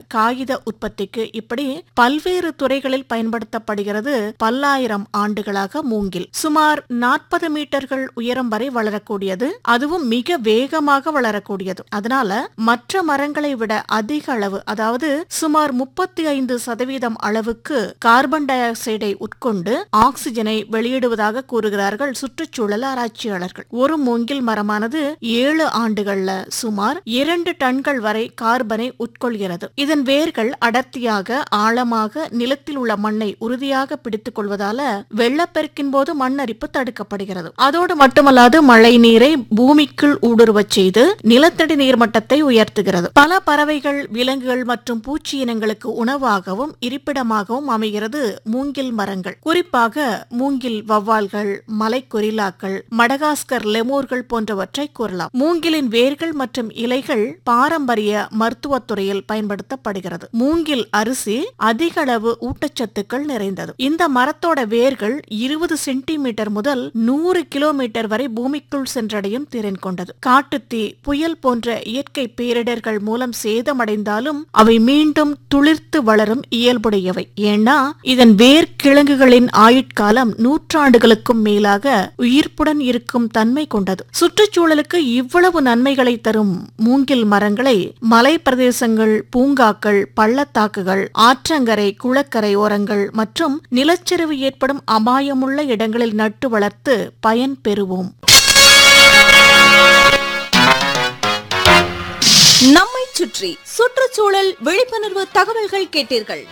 காகித உற்பத்திக்கு இப்படி பல்வேறு துறைகளில் பயன்படுத்தப்படுகிறது பல்லாயிரம் ஆண்டுகளாக மூங்கில் சுமார் நாற்பது மீட்டர்கள் உயரம் வரை வளரக்கூடியது அதுவும் மிக வேகமாக வளரக்கூடியது அதனால மற்ற மரங்களை விட அதிக அளவு அதாவது சுமார் முப்பத்தி ஐந்து சதவீதம் அளவுக்கு கார்பன் டை ஆக்சைடை உட்கொண்டு ஆக்சிஜனை வெளியிடுவதாக கூறுகிறார்கள் சுற்றுச்சூழல் ஆராய்ச்சியாளர்கள் ஒரு மூங்கில் மரமானது ஏழு ஆண்டுகள்ல சுமார் இரண்டு டன்கள் வரை கார்பனை உட்கொள்கிறது இதன் வேர்கள் அடர்த்தியாக ஆழமாக நிலத்தில் உள்ள மண்ணை உறுதியாக பிடித்துக் கொள்வதால வெள்ளப்பெருக்கின் போது மண்ணரிப்பு தடுக்கப்படுகிறது அதோடு மட்டுமல்லாது மழை நீரை பூமிக்குள் ஊடுருவச் செய்து நிலத்தடி நீர்மட்டத்தை உயர்த்துகிறது பல பறவைகள் விலங்குகள் மற்றும் பூச்சி இனங்களுக்கு உணவாகவும் இருப்பிடமாகவும் அமைகிறது மூங்கில் மரங்கள் குறிப்பாக மூங்கில் வவ்வால்கள் மலைக்கொரில்லாக்கள் மடகாஸ்கர் லெமூர்கள் போன்றவற்றை கூறலாம் மூங்கிலின் வேர்கள் மற்றும் இலைகள் பாரம்பரிய மருத்துவத் துறையில் பயன்படுத்தப்படுகிறது மூங்கில் அரிசி அதிக அளவு ஊட்டச்சத்துக்கள் நிறைந்தது இந்த மரத்தோட வேர்கள் இருபது சென்டிமீட்டர் முதல் நூறு கிலோமீட்டர் வரை பூமிக்குள் சென்றடையும் திறன் கொண்டது காட்டுத்தீ புயல் போன்ற இயற்கை பேரிடர்கள் மூலம் சேதமடைந்தாலும் அவை மீண்டும் துளிர்த்து வளரும் இயல்புடையவை ஏன்னா இதன் வேர்க்கிழங்குகளின் ஆயுட்காலம் நூற்றாண்டுகளுக்கும் மேலாக உயிர்ப்புடன் இருக்கும் தன்மை கொண்டது சுற்றுச்சூழலுக்கு இவ்வளவு நன்மைகளை தரும் மூங்கில் மரங்களை மலை பிரதேசங்கள் பூங்காக்கள் பள்ளத்தாக்குகள் ஆற்றங்கரை குளக்கரை ஓரங்கள் மற்றும் நிலச்சரிவு ஏற்படும் அபாயமுள்ள இடங்களில் நட்டு வளர்த்து பயன் பெறுவோம் நம்மை சுற்றி சுற்றுச்சூழல் விழிப்புணர்வு தகவல்கள் கேட்டீர்கள்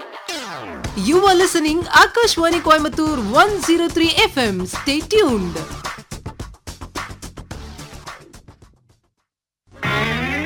You are listening Akashwani Coimbatore 103 FM. Stay tuned.